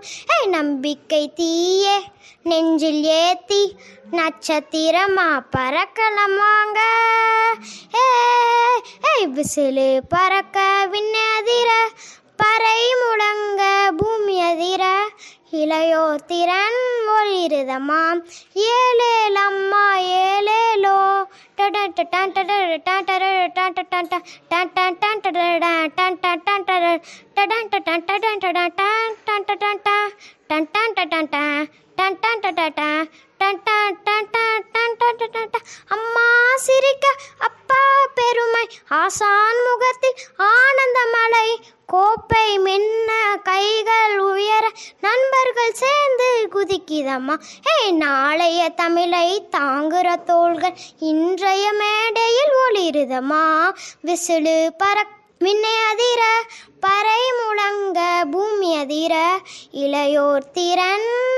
ஏய் நம்பிக்கை தீயே நெஞ்சில் ஏத்தி நட்சத்திரமா பறக்கலாம் வாங்க ஏய், ஏய் விசிலு பறக்க விண்ணதிர பறை முழங்க பூமி அதிர இளையோர் திறன் ஒளிருதமாம் ஏழேலம்மா ஏழேலோ அம்மா சிரிக்க அப்பா பெருமை ஆசான் முகத்தில் ஆனந்த மலை கோப்பை மின்ன கைகள் உயர நண்பர்கள் சேர்ந்து குதிக்குதம்மா ஏய் நாளைய தமிழை தாங்குற தோள்கள் இன்றைய மேடையில் ஒளிருதம்மா விசிலு பறக் மின்னை அதிர பறை முழங்க பூமி அதிர இளையோர் திறன்